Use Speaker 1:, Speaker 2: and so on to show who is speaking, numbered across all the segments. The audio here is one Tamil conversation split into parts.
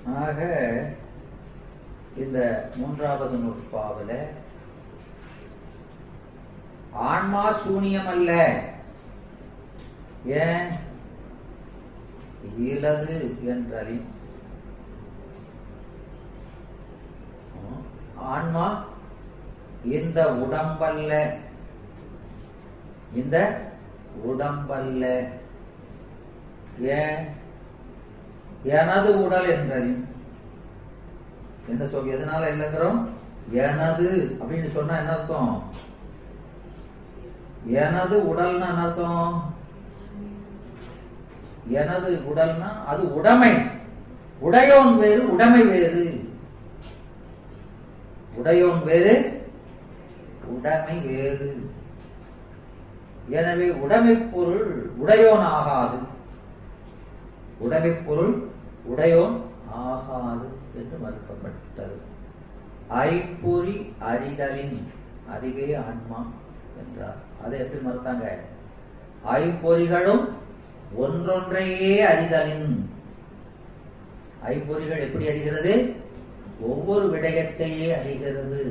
Speaker 1: ஆக இந்த மூன்றாவது நூற்பாவில ஆன்மா சூனியம் அல்ல ஏன் இலது என்றறின் ஆன்மா இந்த உடம்பல்ல இந்த உடம்பல்ல ஏன் எனது உடல் என்றறின் என்ன சொல் எதனால இல்லைங்கிறோம் எனது அப்படின்னு சொன்னா என்ன அர்த்தம் எனது உடல்னா என்ன அர்த்தம் எனது உடல்னா அது உடைமை உடையோன் வேறு உடைமை வேறு உடையோன் வேறு உடைமை வேறு எனவே உடைமை பொருள் உடையோன் ஆகாது உடைமை பொருள் உடையோன் ஆகாது என்று மறுக்கப்பட்டது ஐப்பொறி அறிதலின் அதுவே ஆன்மா என்றார் அதை எப்படி மறுத்தாங்க ஐப்பொறிகளும் ஒன்றொன்றையே அறிதலின் ஐப்பொறிகள் எப்படி அறிகிறது ஒவ்வொரு விடயத்தையே அறிகிறது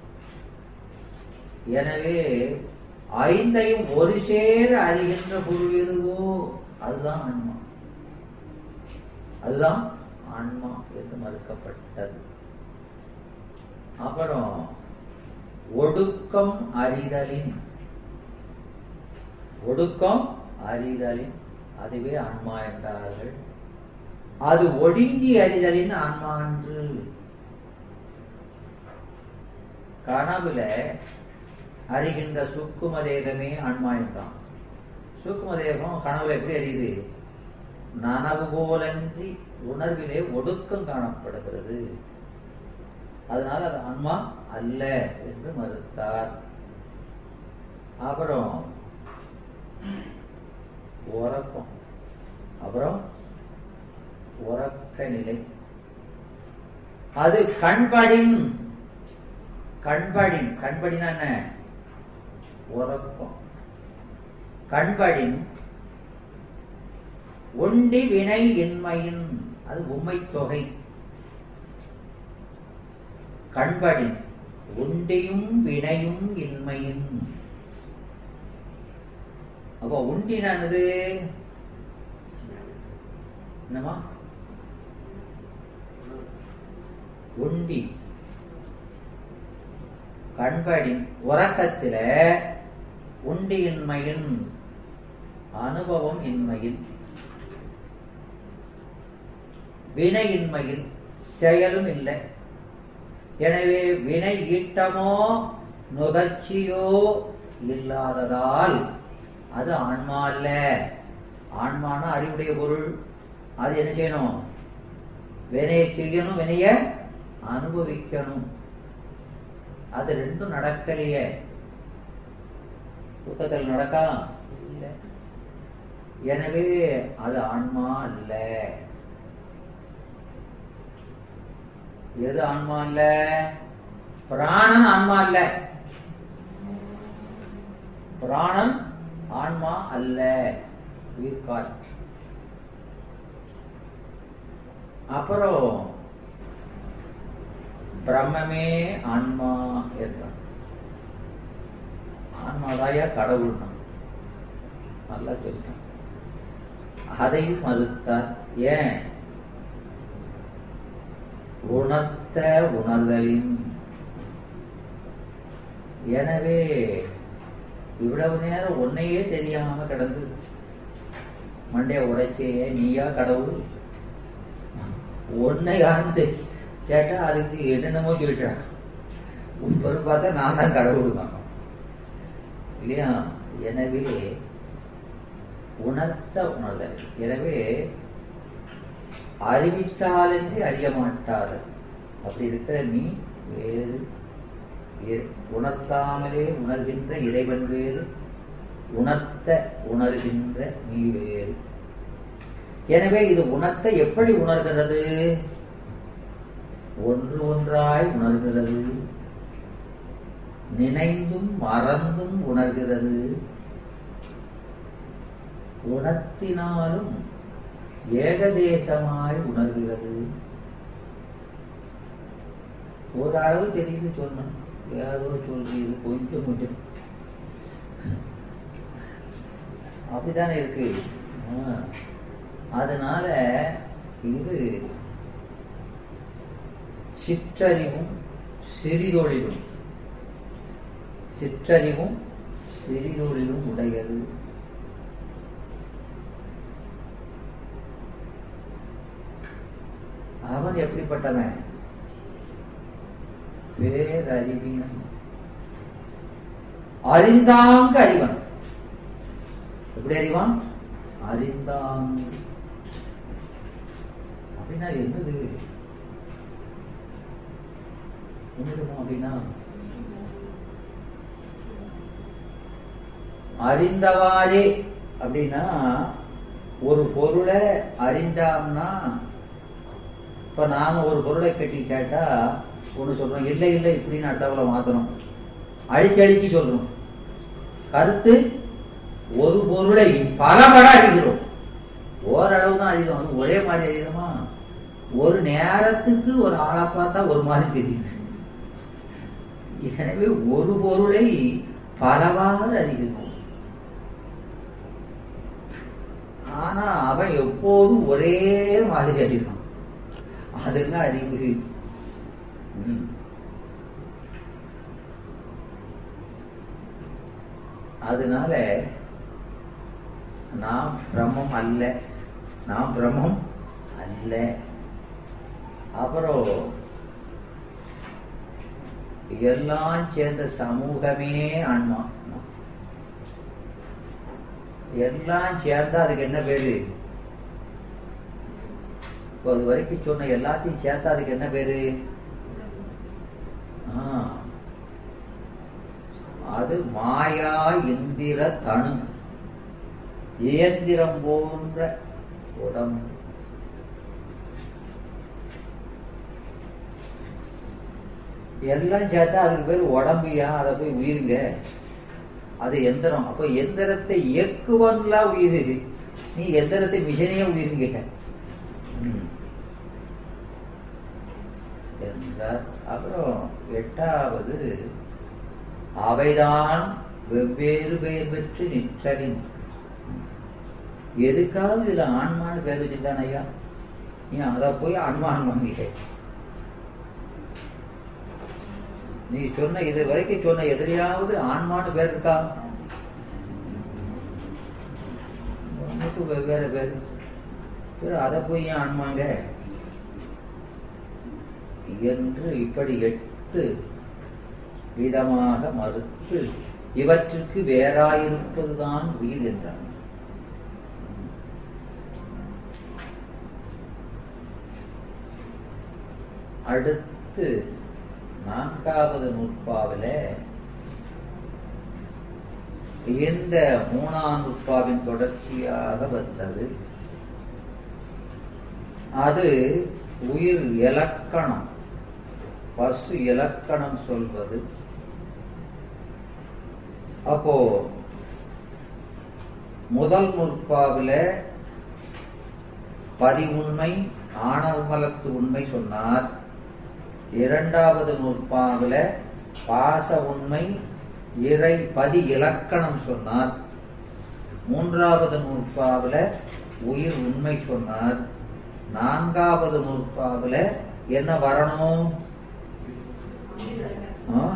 Speaker 1: எனவே ஐந்தையும் ஒரு சேர அறிகின்ற பொருள் எதுவோ அதுதான் ஆன்மா அதுதான் ஆன்மா என்று மறுக்கப்பட்டது அப்புறம் ஒடுக்கம் அறிதலின் ஒடுக்கம் அறிதலின் அதுவே ஆன்மா என்றார்கள் அது ஒடுங்கி அறிதலின் ஆன்மா என்று கனவுல அறிகின்ற சுக்கும தேகமே ஆன்மா என்றான் சுக்கும தேகம் கனவுல எப்படி அறியுது நனவு போலன்றி உணர்விலே ஒடுக்கம் காணப்படுகிறது அதனால அது ஆன்மா அல்ல என்று மறுத்தார் அப்புறம் உறக்கம் அப்புறம் உறக்க நிலை அது கண்படின் கண்படின் கண்படினா என்ன உறக்கம் கண்படின் ஒண்டி வினை இன்மையின் அது உண்மை தொகை கண்படின் உண்டியும் வினையும் இன்மையின் அப்போ உண்டினானது என்னமா உண்டி கண்படின் உறக்கத்தில உண்டியின்மையின் அனுபவம் இன்மையில் வினையின்மையில் செயலும் இல்லை எனவே வினை ஈட்டமோ நுகர்ச்சியோ இல்லாததால் அது ஆன்மா அல்ல ஆன்மான அறிவுடைய பொருள் அது என்ன செய்யணும் வினையை செய்யணும் வினைய அனுபவிக்கணும் அது ரெண்டும் நடக்கலையே தூக்கத்தில் நடக்கா இல்லை எனவே அது ஆன்மா அல்ல எது ஆன்மா இல்ல பிராணன் ஆன்மா இல்ல பிராணன் ஆன்மா அல்ல உயிர்காற்று அப்புறம் பிரம்மமே ஆன்மா என்றான் ஆன்மாதாயா கடவுள் நல்லா சொல்லிட்டான் அதையும் மறுத்தார் ஏன் உணர்த்த உணர்தலின் எனவே இவ்வளவு நேரம் உன்னையே தெரியாம கிடந்து மண்டைய உடைச்சே நீயா கடவுள் உன்னை யாருன்னு கேட்டா அதுக்கு என்னென்னமோ சொல்லிட்டான் உன் பார்த்தா நான் தான் கடவுள் தான் இல்லையா எனவே உணர்த்த உணர்தல் எனவே அறிவித்தாலன்றி அறிய மாட்டாது அப்படி இருக்கிற நீ வேறு உணர்த்தாமலே உணர்கின்ற இறைவன் வேறு உணர்த்த உணர்கின்ற நீ வேறு எனவே இது உணர்த்த எப்படி உணர்கிறது ஒன்று ஒன்றாய் உணர்கிறது நினைந்தும் மறந்தும் உணர்கிறது உணர்த்தினாலும் ஏகதேசமாய் உணர்கிறது ஒரு அளவு தெரியுது சொன்னோம் ஏதோ சொல்றீது கொஞ்சம் கொஞ்சம் அப்படித்தானே இருக்கு ஆ. அதனால இது சிற்றறிவும் சிறிதொழிலும் சிற்றறிவும் சிறிதொழிலும் உடையது அவன் எப்படிப்பட்டவன் பேரறிவியன் அறிந்தாங்க அறிவன் எப்படி அறிவான் அறிந்தாங்க அப்படின்னா என்னது என்னதுமா அப்படின்னா அறிந்தவாறே அப்படின்னா ஒரு பொருளை அறிந்தாம்னா இப்ப நாம ஒரு பொருளை கட்டி கேட்டா ஒண்ணு சொல்றோம் இல்லை இல்லை இப்படின்னு அடுத்தவளை மாத்தணும் அழிச்சு அழிச்சு சொல்றோம் கருத்து ஒரு பொருளை பலபட அறிகிறோம் ஓரளவு தான் அறிகிறோம் ஒரே மாதிரி அறிகிறோமா ஒரு நேரத்துக்கு ஒரு ஆளா பார்த்தா ஒரு மாதிரி தெரியுது எனவே ஒரு பொருளை பலவாறு அறிகிறோம் ஆனா அவன் எப்போதும் ஒரே மாதிரி அறிகிறான் அதுங்க அறிவு ம். அதனால நாம் பிரம்மம் அல்ல நாம் பிரம்மம் அல்ல அப்புறம் எல்லாம் சேர்ந்த சமூகமே ஆன்மா எல்லாம் சேர்ந்தா அதுக்கு என்ன பேரு இப்போ அது வரைக்கும் சொன்ன எல்லாத்தையும் சேர்த்தா அதுக்கு என்ன பேரு ஆ, அது மாயா இந்திர தனு இயந்திரம் போன்ற உடம்பு எல்லாம் சேர்த்தா அதுக்கு பேர் உடம்பியா அதை போய் உயிருங்க அது எந்திரம் அப்ப எந்திரத்தை இயக்குவன்லாம் உயிர் இது நீ எந்திரத்தை மிஷனையே உயிருங்க ம். என்றார் அப்புறம் எட்டாவது அவைதான் வெவ்வேறு பெயர் பெற்று நிற்றலின் எதுக்காவது இதுல ஆன்மான்னு பேர் வச்சுட்டான் ஐயா நீ அதை போய் ஆன்மான் வாங்கிட்ட நீ சொன்ன இது வரைக்கும் சொன்ன எதிரியாவது ஆன்மான்னு பேர் இருக்கா ஒண்ணுக்கு வெவ்வேறு பேர் சரி, அதை போய் ஏன் ஆன்மாங்க என்று இப்படி எட்டு விதமாக மறுத்து இவற்றுக்கு வேறாயிருப்பதுதான் உயிர் என்றான் அடுத்து நான்காவது நூற்பாவில இந்த மூணாம் நூற்பாவின் தொடர்ச்சியாக வந்தது அது உயிர் இலக்கணம் பசு இலக்கணம் சொல்வது அப்போ முதல் நூற்பாவில பதிவுண்மை ஆணவமலத்து உண்மை சொன்னார் இரண்டாவது நூற்பாவில பாச உண்மை இறை பதி இலக்கணம் சொன்னார் மூன்றாவது நூற்பாவில உயிர் உண்மை சொன்னார் நான்காவது நூற்பாவில என்ன வரணும் ஆ?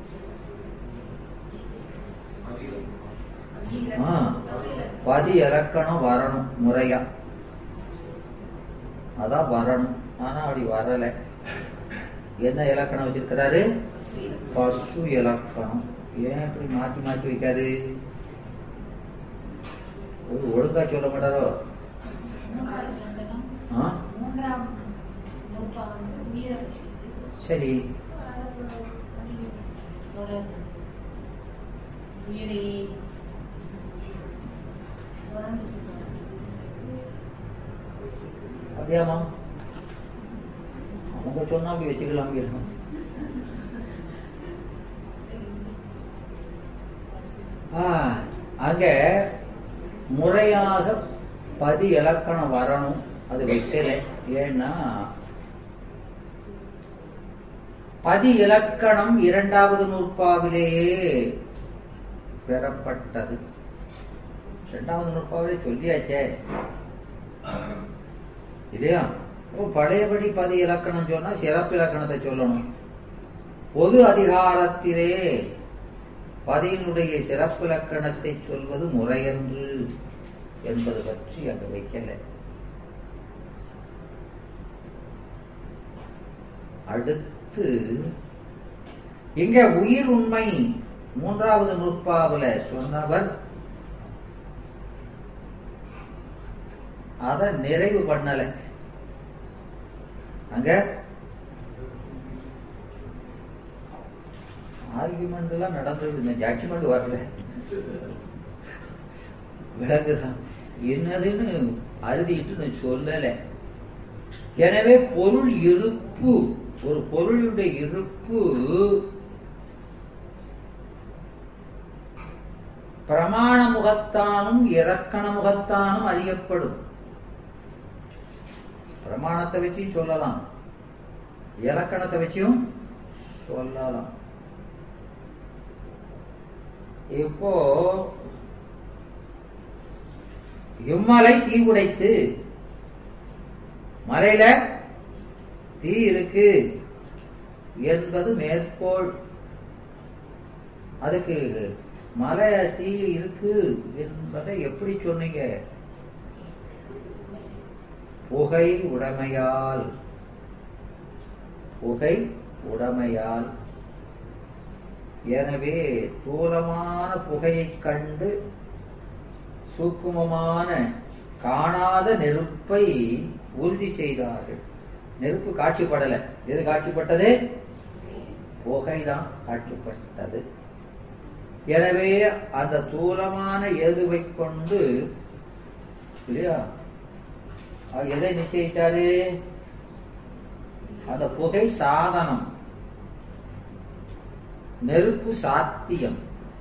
Speaker 1: ஆ, பதி இலக்கணம் வரணும் முறையா அதான் வரணும் ஆனா அப்படி வரல என்ன இலக்கணம் வச்சிருக்கிறாரு பசு இலக்கணம் ஏன் இப்படி மாத்தி மாத்தி வைக்காரு ஒரு ஒழுங்கா சொல்ல மாட்டாரோ ஆ?
Speaker 2: மூன்றாம் நூற்றாண்டு வீர
Speaker 1: சரி
Speaker 2: உயிரை உணர்ந்து சொல்றார்.
Speaker 1: அப்படியாமா அவங்க சொன்னா அப்படி வச்சுக்கலாம் இருக்கும் ஆ, அங்க முறையாக பதி இலக்கணம் வரணும் அது வைக்கல ஏன்னா பதி இலக்கணம் இரண்டாவது நூற்பாவிலேயே பெறப்பட்டது இரண்டாவது நூற்பாவிலே சொல்லியாச்சே இல்லையா இப்போ பழையபடி பதி இலக்கணம் சொன்னா சிறப்பு இலக்கணத்தை சொல்லணும் பொது அதிகாரத்திலே பதியினுடைய சிறப்பு இலக்கணத்தை சொல்வது முறையன்று என்பது பற்றி அங்க வைக்கல அடுத்து இங்க உயிர் உண்மை மூன்றாவது நூற்பாவுல சொன்னவர் அத நிறைவு பண்ணல அங்க ஆர்குமெண்ட் எல்லாம் நடந்தது இந்த ஜட்ஜ்மெண்ட் வரல விளங்குதான் என்னதுன்னு அறுதிட்டு நான் சொல்லல எனவே பொருள் இருப்பு ஒரு பொருளுடைய இருப்பு பிரமாண முகத்தானும் இறக்கண முகத்தானும் அறியப்படும் பிரமாணத்தை வச்சும் சொல்லலாம் இலக்கணத்தை வச்சும் சொல்லலாம் இப்போ இம்மலை தீ உடைத்து மலையில தீ இருக்கு என்பது மேற்கோள் அதுக்கு மலை தீ இருக்கு என்பதை எப்படி சொன்னீங்க புகை உடைமையால் புகை உடைமையால் எனவே தூரமான புகையைக் கண்டு சூக்குமமான காணாத நெருப்பை உறுதி செய்தார்கள் நெருப்பு காட்சிப்படல எது காட்சிப்பட்டது புகைதான் காட்சிப்பட்டது எனவே அந்த தூரமான ஏதுவை கொண்டு இல்லையா அவர் எதை நிச்சயித்தாரு அந்த புகை சாதனம் நெருப்பு சாத்தியம்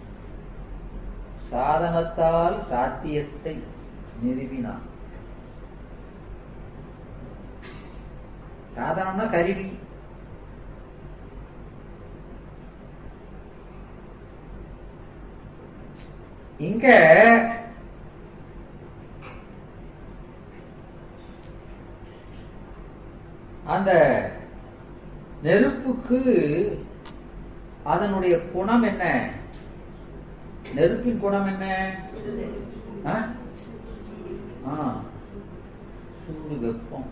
Speaker 1: சாதனத்தால் சாத்தியத்தை நிறுவினான் சாதனம்னா கருவி இங்க அந்த நெருப்புக்கு அதனுடைய குணம் என்ன நெருப்பின் குணம் என்ன ஆ? ஆ, சூடு வெப்பம்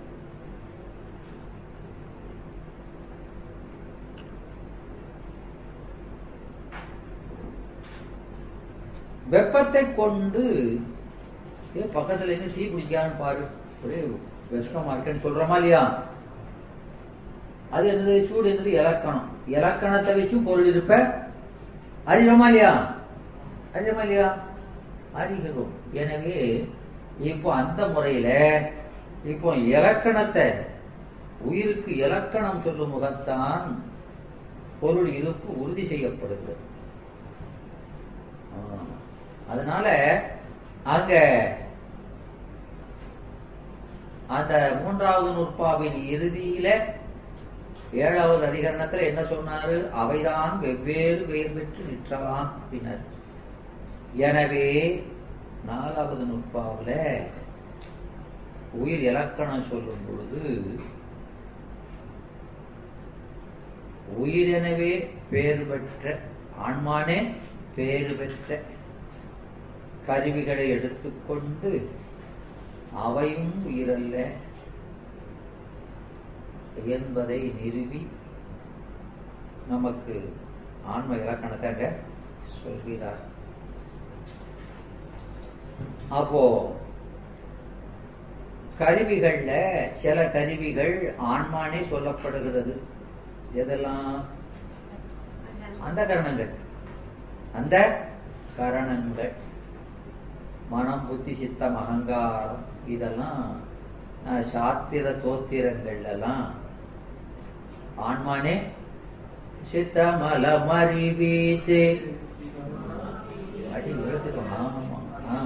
Speaker 1: வெப்பத்தை கொண்டு ஏ பக்கத்துல இருந்து தீ பிடிக்கான்னு பாரு ஒரே விஷமா இருக்கேன்னு சொல்றோமா இல்லையா அது என்னது சூடு என்னது இலக்கணம் இலக்கணத்தை வச்சும் பொருள் இருப்ப அறிவோமா இல்லையா அறிவோமா இல்லையா அறிகிறோம் எனவே இப்போ அந்த முறையில இப்போ இலக்கணத்தை உயிருக்கு இலக்கணம் சொல்லும் முகத்தான் பொருள் இருப்பு உறுதி செய்யப்படுகிறது ஆ. அதனால அங்க அந்த மூன்றாவது நுட்பாவின் இறுதியில ஏழாவது அதிகரணத்துல என்ன சொன்னாரு அவைதான் வெவ்வேறு பெயர் பெற்று நிற்றலாம் அப்படின்னாரு எனவே நாலாவது நுட்பாவுல உயிர் இலக்கணம் சொல்லும் பொழுது உயிர் எனவே பேறு பெற்ற ஆன்மானே பேறு பெற்ற கருவிகளை எடுத்துக்கொண்டு அவையும் உயிரல்ல என்பதை நிறுவி நமக்கு ஆன்ம இலக்கணத்தை அங்க சொல்கிறார் அப்போ கருவிகள்ல சில கருவிகள் ஆன்மானே சொல்லப்படுகிறது எதெல்லாம் அந்த கரணங்கள் அந்த கரணங்கள் மனம் புத்தி சித்தம் அகங்காரம் இதெல்லாம் அஹ், சாத்திர தோத்திரங்கள்ல எல்லாம் ஆன்மானே சித்தமல மறிவீத்து அடி எடுத்துக்கோங்க ஆமா ஆ.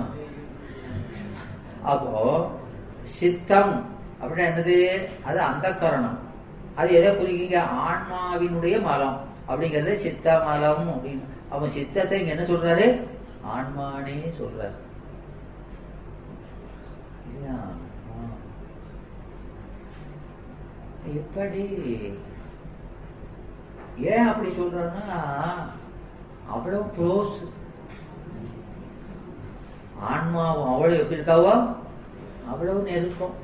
Speaker 1: அப்போ சித்தம் அப்படின்னா என்னது அது அந்த கரணம் அது எதை குறிக்கீங்க ஆன்மாவினுடைய மலம் அப்படிங்கறத சித்த மலம் அப்படின்னு அவன் சித்தத்தை இங்க என்ன சொல்றாரு ஆன்மானே சொல்றாரு இல்லையா? ஆ. எப்படி ஏன் அப்படி சொல்றான்னா அவ்வளவு க்ளோஸ் ஆன்மாவும் அவ்வளவு எப்படி இருக்காவோ அவ்வளவு நெருக்கம்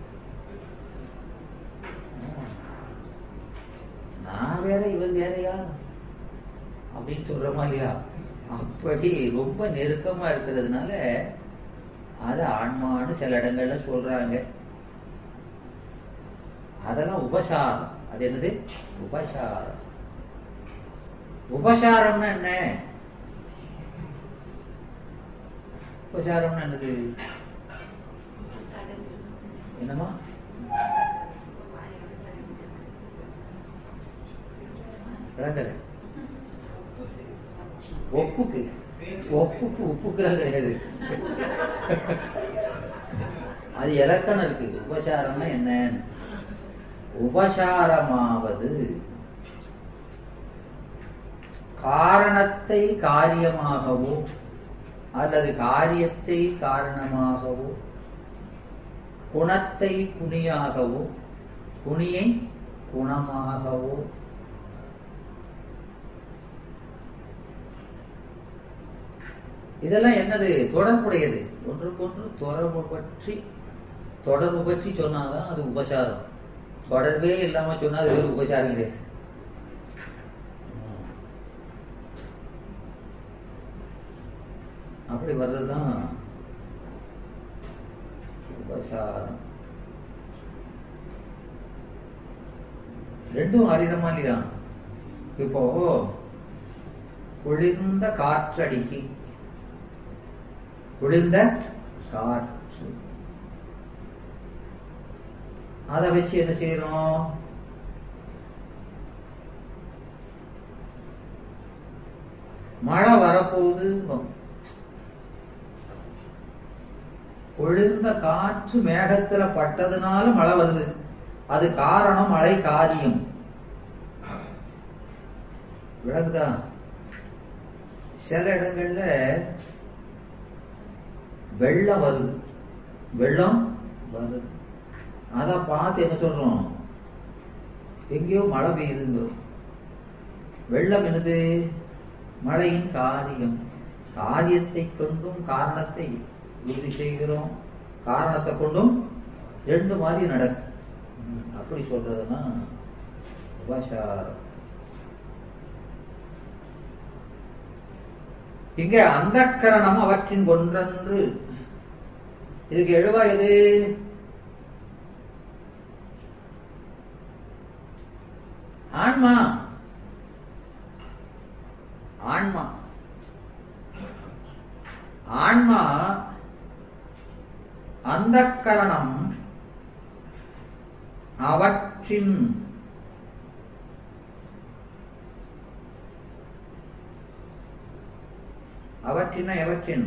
Speaker 1: நான் வேற இவன் வேறயா அப்படின்னு சொல்றோமா இல்லையா அப்படி ரொம்ப நெருக்கமா இருக்கிறதுனால அது ஆன்மான்னு சில இடங்கள்ல சொல்றாங்க அதெல்லாம் உபசாரம் அது என்னது உபசாரம் உபசாரம்னா என்ன உபசாரம்னா என்னது என்னமா விளங்கல ஒப்புக்கு ஒப்புக்கு உப்புக்குலாம் கிடையாது அது இலக்கணம் இருக்கு உபசாரம்னா என்னன்னு உபசாரமாவது காரணத்தை காரியமாகவோ அல்லது காரியத்தை காரணமாகவோ குணத்தை குணியாகவோ குணியை குணமாகவோ இதெல்லாம் என்னது தொடர்புடையது ஒன்றுக்கொன்று தொடர்பு பற்றி தொடர்பு பற்றி சொன்னாதான் அது உபசாரம் தொடர்பே இல்லாம சொன்னா அது வெறும் உபசாரம் கிடையாது அப்படி வர்றதுதான் உபசாரம் ரெண்டும் அறிகிறமா இல்லையா இப்போ குளிர்ந்த காற்றடிக்கு குளிர்ந்த காற்று அதை வச்சு என்ன செய்யறோம் மழை வரப்போகுது குளிர்ந்த காற்று மேகத்துல பட்டதுனால மழை வருது அது காரணம் மழை காரியம் விளக்குதா சில இடங்கள்ல வெள்ளம் வருது வெள்ளம் வருது அத பார்த்து என்ன சொல்றோம் எங்கேயோ மழை பெய்யுதுங்கிறோம் வெள்ளம் என்னது மழையின் காரியம் காரியத்தை கொண்டும் காரணத்தை உறுதி செய்கிறோம் காரணத்தை கொண்டும் ரெண்டு மாதிரி நடக்கும் ம், அப்படி சொல்றதுன்னா உபசாரம் இங்க அந்த கரணம் அவற்றின் ஒன்றன்று இதுக்கு எழுவா எது ஆன்மா ஆன்மா ஆன்மா அந்த கரணம் அவற்றின் அவற்றின எவற்றின்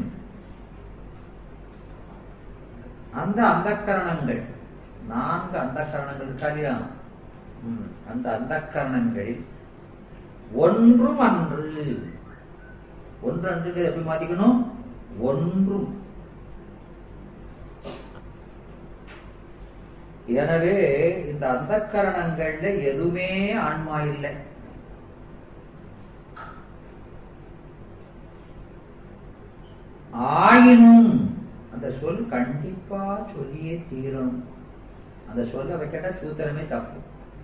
Speaker 1: அந்த அந்தக்கரணங்கள் நான்கு அந்தக்கரணங்கள் இருக்கா இல்லையா ம், அந்த அந்தக்கரணங்களில் ஒன்றும் அன்று ஒன்று அன்றுங்கிறது எப்படி மாத்திக்கணும் ஒன்றும் எனவே இந்த அந்தக்கரணங்கள்ல எதுவுமே ஆன்மா இல்லை ஆயினும் அந்த சொல் கண்டிப்பா சொல்லியே தீரணும் அந்த சொல்ல வைக்கட்டா சூத்திரமே தப்பு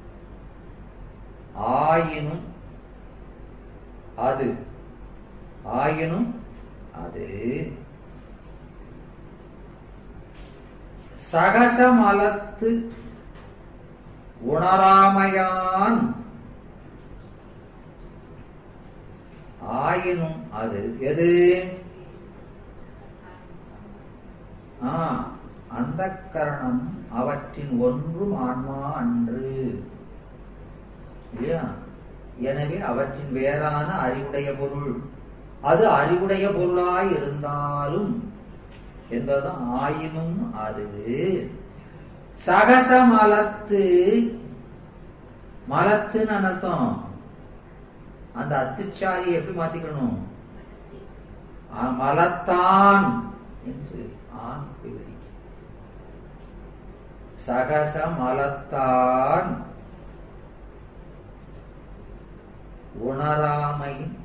Speaker 1: ஆயினும் அது ஆயினும் அது சகசமலத்து உணராமையான் ஆயினும் அது எது ஆ அந்த கரணம் அவற்றின் ஒன்றும் ஆன்மா அன்று இல்லையா எனவே அவற்றின் வேறான அறிவுடைய பொருள் அது அறிவுடைய பொருளாய் இருந்தாலும் என்பதுதான் ஆயினும் அது சகசமலத்து மலத்துன்னு அர்த்தம் அந்த அத்துச்சாரி எப்படி மாத்திக்கணும் ஆ, மலத்தான் என்று ஆண் விவரி சகச மலத்தான் உணராமையின்